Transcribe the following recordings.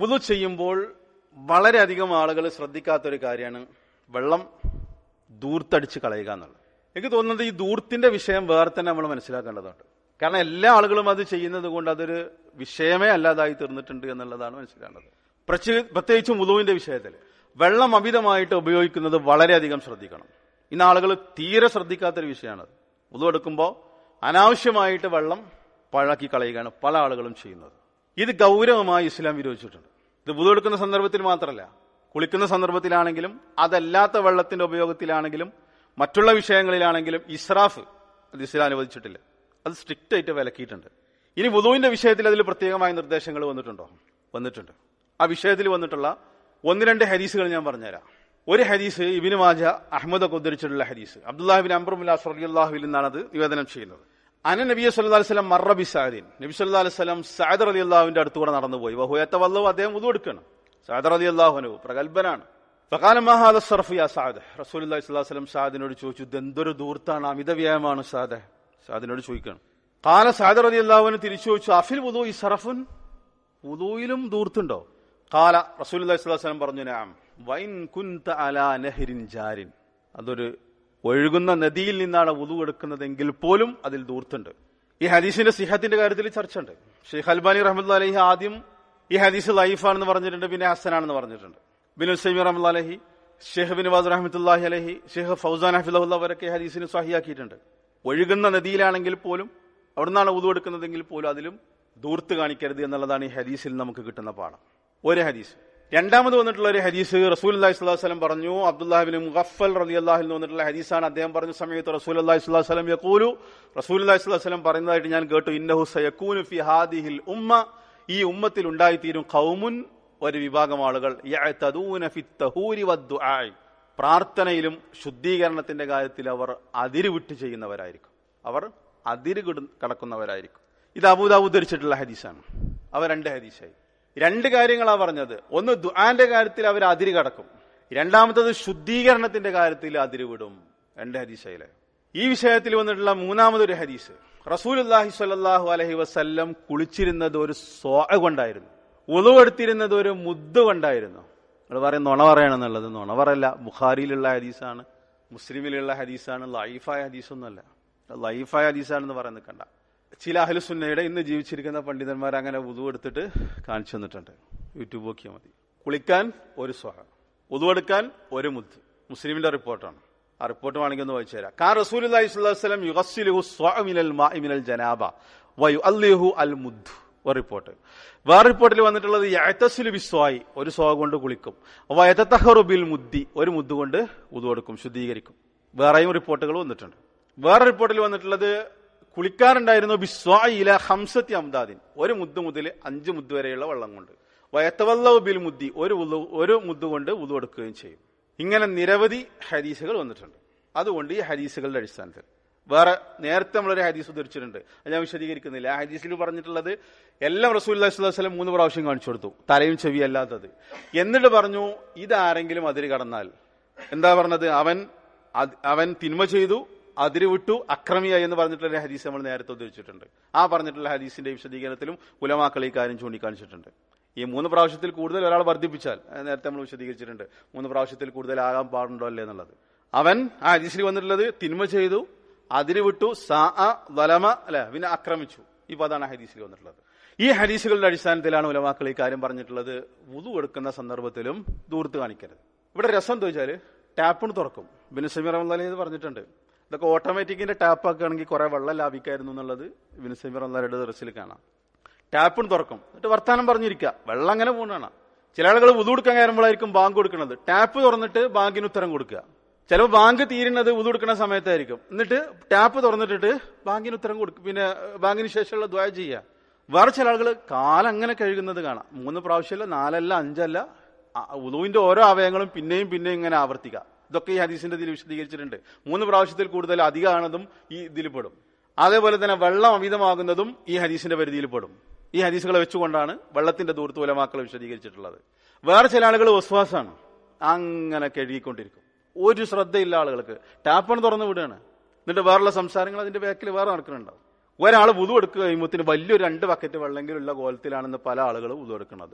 വുളു ചെയ്യുമ്പോൾ വളരെയധികം ആളുകൾ ശ്രദ്ധിക്കാത്തൊരു കാര്യമാണ് വെള്ളം ദൂർത്തടിച്ച് കളയുക എന്നുള്ളത് എനിക്ക് തോന്നുന്നത് ഈ ദൂർത്തിന്റെ വിഷയം വേറെ തന്നെ നമ്മൾ മനസ്സിലാക്കേണ്ടതുണ്ട് കാരണം എല്ലാ ആളുകളും അത് ചെയ്യുന്നത് കൊണ്ട് അതൊരു വിഷയമേ അല്ലാതായി തീർന്നിട്ടുണ്ട് എന്നുള്ളതാണ് മനസ്സിലാക്കേണ്ടത് പ്രത്യേക- പ്രത്യേകിച്ചും മുതുവിന്റെ വിഷയത്തിൽ വെള്ളം അമിതമായിട്ട് ഉപയോഗിക്കുന്നത് വളരെയധികം ശ്രദ്ധിക്കണം ഇന്ന് ആളുകൾ തീരെ ശ്രദ്ധിക്കാത്തൊരു വിഷയമാണത് മുതു എടുക്കുമ്പോൾ അനാവശ്യമായിട്ട് വെള്ളം പഴക്കി കളയുകയാണ് പല ആളുകളും ചെയ്യുന്നത് ഇത് ഗൗരവമായി ഇസ്ലാം വിരോധിച്ചിട്ടുണ്ട് ഇത് വുതു എടുക്കുന്ന സന്ദർഭത്തിൽ മാത്രമല്ല കുളിക്കുന്ന സന്ദർഭത്തിലാണെങ്കിലും അതല്ലാത്ത വെള്ളത്തിന്റെ ഉപയോഗത്തിലാണെങ്കിലും മറ്റുള്ള വിഷയങ്ങളിലാണെങ്കിലും ഇസ്രാഫ് അത് ഇസ്ലാം അനുവദിച്ചിട്ടില്ല അത് സ്ട്രിക്റ്റ് ആയിട്ട് വിലക്കിയിട്ടുണ്ട് ഇനി വുതുവിന്റെ വിഷയത്തിൽ അതിൽ പ്രത്യേകമായ നിർദ്ദേശങ്ങൾ വന്നിട്ടുണ്ടോ വന്നിട്ടുണ്ട് ആ വിഷയത്തിൽ വന്നിട്ടുള്ള ഒന്ന് രണ്ട് ഹദീസുകൾ ഞാൻ പറഞ്ഞുതരാം ഒരു ഹദീസ് ഇബിന് മാജ അഹമ്മദ് ഒക്കെ ഉദ്ധരിച്ചിട്ടുള്ള ഹദീസ് അബ്ദുല്ലാഹിബിൻ അംബ്രമുല്ലാ അള്ളാഹുവിൽ നിന്നാണ് അത് നിവേദനം ചെയ്യുന്നത് അന നബി സല്ലല്ലാഹു അലൈഹി വസല്ലം മറ ബി സഅദിൻ നബി സല്ലല്ലാഹു അലൈഹി വസല്ലം സഅദ് റളിയല്ലാഹുവിന്റെ അടുത്തുകൂടെ നടന്നുപോയി വഹുയത്ത വല്ലു അദ്ദേഹം ഉദു എടുക്കണം സഅദ് റളിയല്ലാഹു പ്രഗൽഭനാണ് ഫഖാല മാ ഹാദ സർഫ് യാ സഅദ് റസൂലുള്ളാഹി സ്വല്ലല്ലാഹു അലൈഹി വസല്ലം സഅദിനോട് ചോദിച്ചു ഇതെന്തൊരു ദൂർത്താണ് അമിത വ്യായാമമാണ് സഅദ് സഅദിനോട് ചോദിക്കണം കാല സഅദ് റളിയല്ലാഹുവിന് തിരിച്ചു ചോദിച്ചു അഫിൽ വുദു ഇസ്റഫുൻ വുദൂയിലും ദൂർത്തുണ്ടോ കാല റസൂലുള്ളാഹി സ്വല്ലല്ലാഹു അലൈഹി വസല്ലം പറഞ്ഞു നഅം വൈൻ കുൻത അലാ നഹരിൻ ജാരിൻ അതൊരു ഒഴുകുന്ന നദിയിൽ നിന്നാണ് വുദു എടുക്കുന്നതെങ്കിൽ പോലും അതിൽ ദൂർത്തുണ്ട് ഈ ഹദീസിന്റെ സിഹത്തിന്റെ കാര്യത്തിൽ ചർച്ച ഉണ്ട് ഷെയ്ഖ് അൽബാനി റഹ്മത്തുള്ള അലഹി ആദ്യം ഈ ഹദീസ് ലൈഫാണെന്ന് പറഞ്ഞിട്ടുണ്ട് പിന്നെ ഹസനാണെന്ന് പറഞ്ഞിട്ടുണ്ട് ബിൻ ഉസൈമി റഹ്മുല്ല അലഹി ഷെയ്ഖ് ബിൻ വാസ് റഹ്മത്തുല്ലാഹി അലഹി ഷെയ്ഖ് ഫൗസാൻ ഹഫിദുല്ല അവരൊക്കെ ഈ ഹദീസിന് സഹിയാക്കിയിട്ടുണ്ട് ഒഴുകുന്ന നദിയിലാണെങ്കിൽ പോലും അവിടുന്നാണ് വുദു എടുക്കുന്നതെങ്കിൽ പോലും അതിലും ദൂർത്ത് കാണിക്കരുത് എന്നുള്ളതാണ് ഈ ഹദീസിൽ നമുക്ക് കിട്ടുന്ന പാഠം ഒരു ഹദീസ് രണ്ടാമത് വന്നിട്ടുള്ള ഒരു ഹദീസ് റസൂൽ അല്ലാഹി സ്വലാഹു വസ്ലം പറഞ്ഞു അബ്ദുല്ലാഹിബിൻ മുഗഫൽ റലി അള്ളാഹിൽ നിന്ന് വന്നിട്ടുള്ള ഹദീസാണ് അദ്ദേഹം പറഞ്ഞ സമയത്ത് റസൂൽ അല്ലാഹി സ്വലാഹു വസ്ലം യക്കൂലു റസൂൽ അല്ലാഹി സ്വലാഹു വസ്ലം പറയുന്നതായിട്ട് ഞാൻ കേട്ടു ഇന്നഹു സയക്കൂനു ഫി ഹാദിഹിൽ ഉമ്മ ഈ ഉമ്മത്തിൽ ഉണ്ടായിത്തീരും ഖൗമുൻ ഒരു വിഭാഗം ആളുകൾ യഅ്തദൂന ഫി തഹൂരി വദ്ദുആഇ പ്രാർത്ഥനയിലും ശുദ്ധീകരണത്തിന്റെ കാര്യത്തിൽ അവർ അതിരുവിട്ട് ചെയ്യുന്നവരായിരിക്കും അവർ അതിര് കിട- കടക്കുന്നവരായിരിക്കും ഇത് അബൂദാബു ധരിച്ചിട്ടുള്ള ഹദീസാണ് അവ രണ്ട് ഹദീസായി രണ്ട് കാര്യങ്ങളാണ് പറഞ്ഞത് ഒന്ന് ദുആന്റെ കാര്യത്തിൽ അവർ അതിര് കടക്കും രണ്ടാമത്തത് ശുദ്ധീകരണത്തിന്റെ കാര്യത്തിൽ അതിര് വിടും രണ്ട് ഹദീസയിലെ ഈ വിഷയത്തിൽ വന്നിട്ടുള്ള മൂന്നാമതൊരു ഹദീസ് റസൂൽ അള്ളാഹി സ്വല്ലല്ലാഹു അലഹി വസല്ലം കുളിച്ചിരുന്നത് ഒരു സോ കൊണ്ടായിരുന്നു ഉളവെടുത്തിരുന്നത് ഒരു മുദ്ദ് കൊണ്ടായിരുന്നു നിങ്ങൾ പറയും നുണ പറയണമെന്നുള്ളത് നുണ പറയല്ല ബുഖാരിയിലുള്ള ഹദീസാണ് മുസ്ലിമിലുള്ള ഹദീസാണ് ലൈഫായ ഹദീസൊന്നുമല്ല ലൈഫായ ഹദീസാണെന്ന് പറയാൻ നിൽക്കണ്ട ചില അഹലുസുന്നയുടെ ഇന്ന് ജീവിച്ചിരിക്കുന്ന പണ്ഡിതന്മാർ അങ്ങനെ ഉതു എടുത്തിട്ട് കാണിച്ചു തന്നിട്ടുണ്ട് യൂട്യൂബ് നോക്കിയാൽ മതി കുളിക്കാൻ ഒരു സ്വഹ ഉതു എടുക്കാൻ ഒരു മുദ് മുസ്ലിമിന്റെ റിപ്പോർട്ടാണ് ആ റിപ്പോർട്ട് വേണമെങ്കിൽ ഒന്ന് വായിച്ചു തരാം കാ റസൂൽ വസ്ലം യുഗസ്സിലുഹു സ്വാമിനൽ മാഇമിനൽ ജനാബ വയു അല്ലിഹു അൽ മുദ് ഒരു റിപ്പോർട്ട് വേറെ റിപ്പോർട്ടിൽ വന്നിട്ടുള്ളത് യഅ്തസിലു ബിസ്വായി ഒരു സ്വ കൊണ്ട് കുളിക്കും വയതത്തഹറു ബിൽ മുദ്ദി ഒരു മുദ്ദ് കൊണ്ട് ഉതു കൊടുക്കും ശുദ്ധീകരിക്കും വേറെയും റിപ്പോർട്ടുകൾ വന്നിട്ടുണ്ട് വേറെ റിപ്പോർട്ടിൽ വന്നിട്ടുള്ളത് കുളിക്കാറുണ്ടായിരുന്നു ബിസ്വായില ഹംസത്തി അംദാദിൻ ഒരു മുദ്ദ് മുതൽ അഞ്ച് മുദ്ദ് വരെയുള്ള വെള്ളം കൊണ്ട് വയത്തവല്ലവ് ബിൽ മുദ്ദി ഒരു ഉളു ഒരു മുദ്ദ് കൊണ്ട് ഉതു എടുക്കുകയും ചെയ്യും ഇങ്ങനെ നിരവധി ഹദീസുകൾ വന്നിട്ടുണ്ട് അതുകൊണ്ട് ഈ ഹദീസുകളുടെ അടിസ്ഥാനത്തിൽ വേറെ നേരത്തെ നമ്മളൊരു ഹദീസ് ഉദ്ധരിച്ചിട്ടുണ്ട് അത് ഞാൻ വിശദീകരിക്കുന്നില്ല ആ ഹദീസിൽ പറഞ്ഞിട്ടുള്ളത് എല്ലാം റസൂൽ വസ്ലം മൂന്ന് പ്രാവശ്യം കാണിച്ചു കൊടുത്തു തലയും ചെവി അല്ലാത്തത് എന്നിട്ട് പറഞ്ഞു ഇതാരെങ്കിലും അതിര് കടന്നാൽ എന്താ പറഞ്ഞത് അവൻ അത് അവൻ തിന്മ ചെയ്തു അതിര് വിട്ടു അക്രമിയായി എന്ന് പറഞ്ഞിട്ടുള്ള ഒരു ഹദീസ് നമ്മൾ നേരത്തെ ഉദ്ധരിച്ചിട്ടുണ്ട് ആ പറഞ്ഞിട്ടുള്ള ഹദീസിന്റെ വിശദീകരണത്തിലും ഉലമാക്കൾ ഈ കാര്യം ചൂണ്ടിക്കാണിച്ചിട്ടുണ്ട് ഈ മൂന്ന് പ്രാവശ്യത്തിൽ കൂടുതൽ ഒരാൾ വർദ്ധിപ്പിച്ചാൽ അത് നേരത്തെ നമ്മൾ വിശദീകരിച്ചിട്ടുണ്ട് മൂന്ന് പ്രാവശ്യത്തിൽ കൂടുതൽ ആകാൻ പാടുണ്ടോ അല്ലേ എന്നുള്ളത് അവൻ ആ ഹദീസിൽ വന്നിട്ടുള്ളത് തിന്മ ചെയ്തു അതിര് വിട്ടു സാ വലമ അല്ലെ പിന്നെ ആക്രമിച്ചു ഈ പദാണ് ഹദീസിൽ വന്നിട്ടുള്ളത് ഈ ഹദീസുകളുടെ അടിസ്ഥാനത്തിലാണ് ഉലമാക്കൾ ഈ കാര്യം പറഞ്ഞിട്ടുള്ളത് വുതു എടുക്കുന്ന സന്ദർഭത്തിലും ദൂർത്ത് കാണിക്കരുത് ഇവിടെ രസം എന്താ വെച്ചാല് ടാപ്പിന് തുറക്കും ബിൻ സമീർ റഹ്മദ് ഇത് പറഞ്ഞിട്ടുണ്ട് ഇതൊക്കെ ഓട്ടോമാറ്റിക്കിന്റെ ടാപ്പ് ആക്കുകയാണെങ്കിൽ കുറെ വെള്ളം ലാഭിക്കായിരുന്നു എന്നുള്ളത് ബിൻ സമീർ റഹ്മദ് ദർസിൽ കാണാം ടാപ്പിന് തുറക്കും എന്നിട്ട് വർത്താനം പറഞ്ഞിരിക്കുക വെള്ളം അങ്ങനെ പോകുന്നതാണ് ചില ആളുകൾ വുതു കൊടുക്കാൻ കയറുമ്പോഴായിരിക്കും ബാങ്ക് കൊടുക്കുന്നത് ടാപ്പ് തുറന്നിട്ട് ബാങ്കിന് ഉത്തരം കൊടുക്കുക ചിലപ്പോൾ ബാങ്ക് തീരുന്നത് വുതു കൊടുക്കുന്ന സമയത്തായിരിക്കും എന്നിട്ട് ടാപ്പ് തുറന്നിട്ടിട്ട് ബാങ്കിന് ഉത്തരം കൊടുക്കും പിന്നെ ബാങ്കിന് ശേഷമുള്ള ദ്വായ ചെയ്യുക വേറെ ചില ആളുകൾ കാലം അങ്ങനെ കഴുകുന്നത് കാണാം മൂന്ന് പ്രാവശ്യമല്ല നാലല്ല അഞ്ചല്ല ഉദുവിന്റെ ഓരോ അവയവങ്ങളും പിന്നെയും പിന്നെയും ഇങ്ങനെ ആവർത്തിക്കുക ഇതൊക്കെ ഈ ഹദീസിന്റെ ഇതിൽ വിശദീകരിച്ചിട്ടുണ്ട് മൂന്ന് പ്രാവശ്യത്തിൽ കൂടുതൽ അധികമാണതും ഈ ഇതിൽ പെടും അതേപോലെ തന്നെ വെള്ളം അമിതമാകുന്നതും ഈ ഹദീസിന്റെ പരിധിയിൽ പെടും ഈ ഹദീസുകളെ വെച്ചുകൊണ്ടാണ് വെള്ളത്തിന്റെ ദൂരത്ത് ഉലമാക്കൾ വിശദീകരിച്ചിട്ടുള്ളത് വേറെ ചില ആളുകൾ വസ്വാസാണ് അങ്ങനെ കഴുകിക്കൊണ്ടിരിക്കും ഒരു ശ്രദ്ധയില്ല ആളുകൾക്ക് ടാപ്പാണ് തുറന്നു വിടുകയാണ് എന്നിട്ട് വേറെയുള്ള സംസാരങ്ങൾ അതിന്റെ ബാക്കിൽ വേറെ നടക്കുന്നുണ്ടാവും ഒരാൾ വുതു എടുക്കുക കഴിയുമ്പോഴത്തിന് വലിയൊരു രണ്ട് ബക്കറ്റ് വെള്ളമെങ്കിലുള്ള കോലത്തിലാണെന്ന് പല ആളുകളും വുതു എടുക്കുന്നത്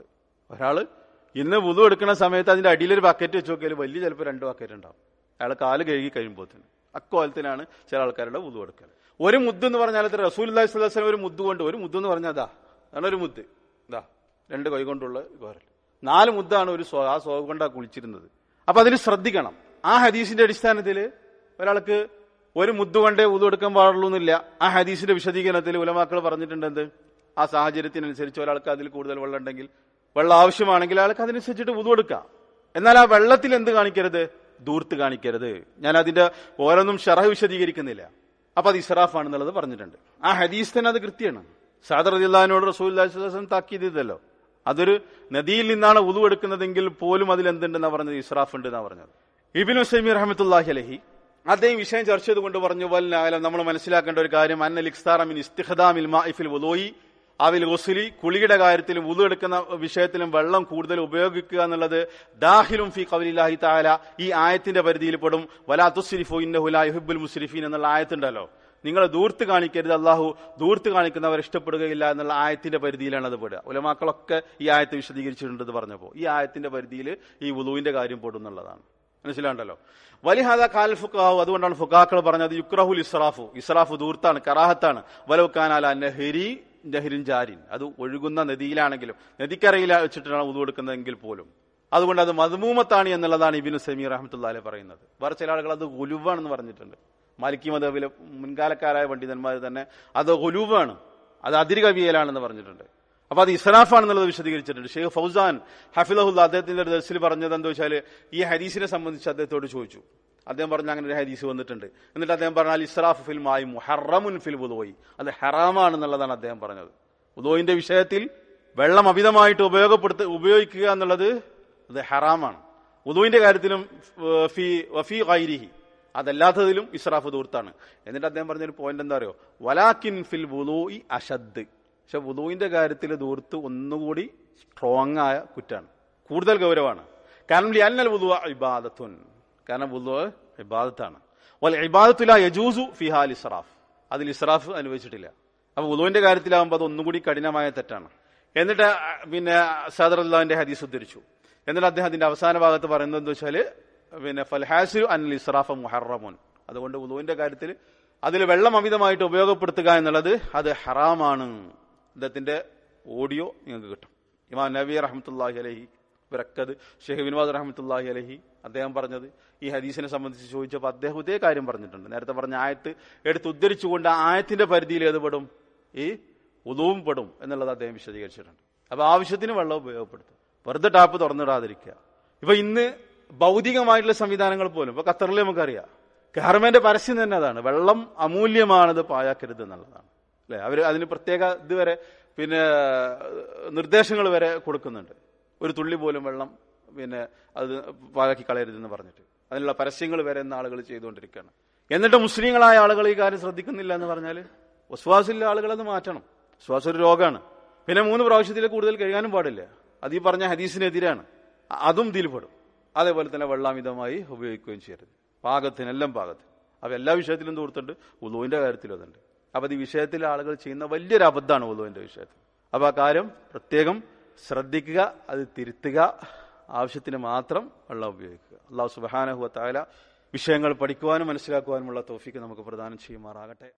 ഒരാള് ഇന്ന് വുതു എടുക്കുന്ന സമയത്ത് അതിന്റെ അടിയിലൊരു ബക്കറ്റ് വെച്ച് നോക്കിയാൽ വലിയ ചിലപ്പോൾ രണ്ട് ബക്കറ്റ് ഉണ്ടാവും അയാൾ കാല് കഴുകി കഴിയുമ്പോത്തിന് അക്കോലത്തിനാണ് ചില ആൾക്കാരുടെ വുതു എടുക്കൽ ഒരു മുദ്ദ് എന്ന് പറഞ്ഞാൽ എത്ര റസൂൽ അല്ലാഹി സ്വല്ലല്ലാഹു അലൈഹി വസല്ലം ഒരു മുദ്ദ് കൊണ്ട് ഒരു മുദ്ദ് എന്ന് പറഞ്ഞാൽ അതാ അതാണ് ഒരു മുദ്ദ് ഇതാ രണ്ട് കൈ കൊണ്ടുള്ള കോരൽ നാല് മുദ്ദാണ് ഒരു സ്വ- ആ സ്വ കൊണ്ടാ കുളിച്ചിരുന്നത് അപ്പൊ അതിന് ശ്രദ്ധിക്കണം ആ ഹദീസിന്റെ അടിസ്ഥാനത്തിൽ ഒരാൾക്ക് ഒരു മുദ്ദ് കൊണ്ടേ ഉതു എടുക്കാൻ പാടുള്ളൂ എന്നില്ല ആ ഹദീസിന്റെ വിശദീകരണത്തിൽ ഉലമാക്കൾ പറഞ്ഞിട്ടുണ്ട് എന്ത് ആ സാഹചര്യത്തിനനുസരിച്ച് ഒരാൾക്ക് അതിൽ കൂടുതൽ വെള്ളം ഉണ്ടെങ്കിൽ വെള്ളം ആവശ്യമാണെങ്കിൽ അയാൾക്ക് അതിനനുസരിച്ചിട്ട് ഉതു എടുക്കാം എന്നാൽ ആ വെള്ളത്തിൽ എന്ത് കാണിക്കരുത് ദൂർത്ത് കാണിക്കരുത് ഞാൻ അതിന്റെ ഓരോന്നും ഷറഹ വിശദീകരിക്കുന്നില്ല അപ്പൊ അത് ഇസ്രാഫാണെന്നുള്ളത് പറഞ്ഞിട്ടുണ്ട് ആ ഹദീസ് തന്നെ അത് കൃത്യമാണ് സാദർ റദിള്ളഹാനോട് റസൂൽ താക്കീത് ചെയ്തല്ലോ അതൊരു നദിയിൽ നിന്നാണ് ഉതു എടുക്കുന്നതെങ്കിൽ പോലും അതിൽ എന്തുണ്ടെന്നാ പറഞ്ഞത് ഇസ്രാഫ് ഉണ്ട് എന്നാ പറഞ്ഞത് ഇബിൻ ഹുസൈമി റഹമത്തുല്ലാഹി അലഹി അദ്ദേഹം വിഷയം ചർച്ച ചെയ്തുകൊണ്ട് പറഞ്ഞു വല്ലാലം നമ്മൾ മനസ്സിലാക്കേണ്ട ഒരു കാര്യം അന്നൽ ഇഖ്താറമിൻ ഇസ്തിഖദാമിൽ മാഇഫിൽ വുലോയി അവിൽ ഗുസ്ലി കുളിയുടെ കാര്യത്തിലും ഉതു എടുക്കുന്ന വിഷയത്തിലും വെള്ളം കൂടുതൽ ഉപയോഗിക്കുക എന്നുള്ളത് ദാഹിലും ഫി കവലില്ലാഹി താല ഈ ആയത്തിന്റെ പരിധിയിൽ പെടും വലാ തുസ്രിഫു ഇന്നഹുലാ യുഹിബ്ബുൽ മുസ്രിഫീൻ എന്നുള്ള ആയത്തുണ്ടല്ലോ നിങ്ങൾ ദൂർത്ത് കാണിക്കരുത് അള്ളാഹു ദൂർത്ത് കാണിക്കുന്നവർ ഇഷ്ടപ്പെടുകയില്ല എന്നുള്ള ആയത്തിന്റെ പരിധിയിലാണ് അത് പെടുക ഉലമാക്കളൊക്കെ ഈ ആയത്ത് വിശദീകരിച്ചിട്ടുണ്ട് പറഞ്ഞപ്പോൾ ഈ ആയത്തിന്റെ പരിധിയിൽ ഈ വുളുവിന്റെ കാര്യം പെടും എന്നുള്ളതാണ് മനസ്സിലാണ്ടല്ലോ വലിഹാദ കാൽ ഫുക്കാഹു അതുകൊണ്ടാണ് ഫുക്കാക്കൾ പറഞ്ഞത് യുക്രഹുൽ ഇസ്രാഫു ഇസ്രാഫു ദൂർത്താണ് കറാഹത്താണ് വലവുക്കാനാല നെഹരി ജഹരിൻ ജാരിൻ അത് ഒഴുകുന്ന നദിയിലാണെങ്കിലും നദിക്കരയിൽ വെച്ചിട്ടാണ് ഉതു കൊടുക്കുന്നതെങ്കിൽ പോലും അതുകൊണ്ട് അത് മധുമൂമത്താണ് എന്നുള്ളതാണ് ഇബിനു സമീർ റഹമത്തുല്ലാലെ പറയുന്നത് വേറെ ചില ആളുകൾ അത് ഗുലുവാണെന്ന് പറഞ്ഞിട്ടുണ്ട് മാലിക്കി മതവിലെ മുൻകാലക്കാരായ പണ്ഡിതന്മാർ തന്നെ അത് ഗുലുവാണ് അത് അതിരുകവിയലാണെന്ന് പറഞ്ഞിട്ടുണ്ട് അപ്പൊ അത് ഇസ്രാഫാണെന്നുള്ളത് വിശദീകരിച്ചിട്ടുണ്ട് ഷെയ്ഖ് ഫൗസാൻ ഹഫിലഹുല്ല അദ്ദേഹത്തിന്റെ ഒരു ദർസിൽ പറഞ്ഞത് എന്താ വെച്ചാൽ ഈ ഹദീസിനെ സംബന്ധിച്ച് അദ്ദേഹത്തോട് ചോദിച്ചു അദ്ദേഹം പറഞ്ഞ അങ്ങനെ ഒരു ഹദീസ് വന്നിട്ടുണ്ട് എന്നിട്ട് അദ്ദേഹം പറഞ്ഞാൽ ഇസ്രാഫ് ഫിൽ മായി മുഹറമുൻ ഫിൽ ഉദോയി അത് ഹറാമാണെന്നുള്ളതാണ് അദ്ദേഹം പറഞ്ഞത് ഉദോയിന്റെ വിഷയത്തിൽ വെള്ളം അമിതമായിട്ട് ഉപയോഗപ്പെടുത്ത ഉപയോഗിക്കുക എന്നുള്ളത് അത് ഹറാമാണ് ഉദോയിന്റെ കാര്യത്തിലും ഏഹ്, ഫി വഫി ഗൈരിഹി അതല്ലാത്തതിലും ഇസ്രാഫ് ദൂർത്താണ് എന്നിട്ട് അദ്ദേഹം പറഞ്ഞൊരു പോയിന്റ് എന്താ അറിയോ വലാക്കിൻ ഫിൽ വുദൂഇ അഷദ് പക്ഷെ വുദൂയിന്റെ കാര്യത്തിൽ ദൂർത്ത് ഒന്നുകൂടി സ്ട്രോങ് ആയ കുറ്റാണ് കൂടുതൽ ഗൗരവമാണ് കാരണം ലിയന്നൽ വുദു ഇബാദത്തുൻ കാരണം വുദു ഇബാദത്താണ് വൽ ഇബാദത്തുല യജൂസു ഫിഹാൽ ഇസ്രാഫ് അതിൽ ഇസ്രാഫ് അനുവദിച്ചിട്ടില്ല അപ്പൊ വുദുവിന്റെ കാര്യത്തിലാവുമ്പോൾ അത് ഒന്നുകൂടി കഠിനമായ തെറ്റാണ് എന്നിട്ട് ആ, പിന്നെ സദർ അള്ളാഹിന്റെ ഹദീസ് ഉദ്ധരിച്ചു എന്നിട്ട് അദ്ദേഹം അതിന്റെ അവസാന ഭാഗത്ത് പറയുന്നത് എന്താ വെച്ചാല് പിന്നെ ഫൽഹാസു അനിൽ ഇസ്രാഫ മുഹറമുൻ അതുകൊണ്ട് വുദുവിന്റെ കാര്യത്തിൽ അതിൽ വെള്ളം അമിതമായിട്ട് ഉപയോഗപ്പെടുത്തുക എന്നുള്ളത് അത് ഹറാമാണ് അദ്ദേഹത്തിന്റെ ഓഡിയോ നിങ്ങൾക്ക് കിട്ടും ഇമാം നബി റഹമത്തുല്ലാഹി അലഹി ഇവരൊക്കത് ഷെയ്ഖ് വിനോദ് റഹമത്തുല്ലാഹി അലഹി അദ്ദേഹം പറഞ്ഞത് ഈ ഹദീസിനെ സംബന്ധിച്ച് ചോദിച്ചപ്പോൾ അദ്ദേഹം ഇതേ കാര്യം പറഞ്ഞിട്ടുണ്ട് നേരത്തെ പറഞ്ഞ ആയത്ത് എടുത്ത് ഉദ്ധരിച്ചുകൊണ്ട് ആ ആയത്തിന്റെ പരിധിയിൽ ഏത് പെടും ഈ ഉദവും പെടും എന്നുള്ളത് അദ്ദേഹം വിശദീകരിച്ചിട്ടുണ്ട് അപ്പൊ ആവശ്യത്തിന് വെള്ളം ഉപയോഗപ്പെടുത്തും വെറുതെ ടാപ്പ് തുറന്നിടാതിരിക്കുക ഇപ്പൊ ഇന്ന് ഭൗതികമായിട്ടുള്ള സംവിധാനങ്ങൾ പോലും ഇപ്പൊ ഖത്തറിൽ നമുക്കറിയാം ഗവൺമെന്റ് പരസ്യം തന്നെ അതാണ് വെള്ളം അമൂല്യമാണത് പാഴാക്കരുത് എന്നുള്ളതാണ് അല്ലെ അവര് അതിന് പ്രത്യേക ഇതുവരെ പിന്നെ നിർദ്ദേശങ്ങൾ വരെ കൊടുക്കുന്നുണ്ട് ഒരു തുള്ളി പോലും വെള്ളം പിന്നെ അത് പാഴാക്കി കളയരുതെന്ന് പറഞ്ഞിട്ട് അതിനുള്ള പരസ്യങ്ങൾ വരെ ഇന്ന് ആളുകൾ ചെയ്തുകൊണ്ടിരിക്കുകയാണ് എന്നിട്ട് മുസ്ലിങ്ങളായ ആളുകൾ ഈ കാര്യം ശ്രദ്ധിക്കുന്നില്ല എന്ന് പറഞ്ഞാൽ വിശ്വാസമില്ല ആളുകൾ അത് മാറ്റണം വിശ്വാസം ഒരു രോഗമാണ് പിന്നെ മൂന്ന് പ്രാവശ്യത്തിൽ കൂടുതൽ കഴുകാനും പാടില്ല അത് ഈ പറഞ്ഞ ഹദീസിനെതിരാണ് അ- അതും ഇതിൽ പെടും അതേപോലെ തന്നെ വെള്ളാമിതമായി ഉപയോഗിക്കുകയും ചെയ്യരുത് പാകത്തിനെല്ലാം പാകത്തിന് അപ്പൊ എല്ലാ വിഷയത്തിലും തോർത്തുണ്ട് ഉളുവിന്റെ കാര്യത്തിലും അതുണ്ട് അപ്പൊ അത് ഈ വിഷയത്തിൽ ആളുകൾ ചെയ്യുന്ന വലിയൊരു അബദ്ധമാണ് ഉളുവിന്റെ വിഷയത്തിൽ അപ്പൊ ആ കാര്യം പ്രത്യേകം ശ്രദ്ധിക്കുക അത് തിരുത്തുക ആവശ്യത്തിന് മാത്രം വെള്ളം ഉപയോഗിക്കുക അള്ളാഹു സുബാനഹുവ താല വിഷയങ്ങൾ പഠിക്കുവാനും മനസ്സിലാക്കുവാനുമുള്ള തോഫിക്ക് നമുക്ക് പ്രദാനം ചെയ്യുമാറാകട്ടെ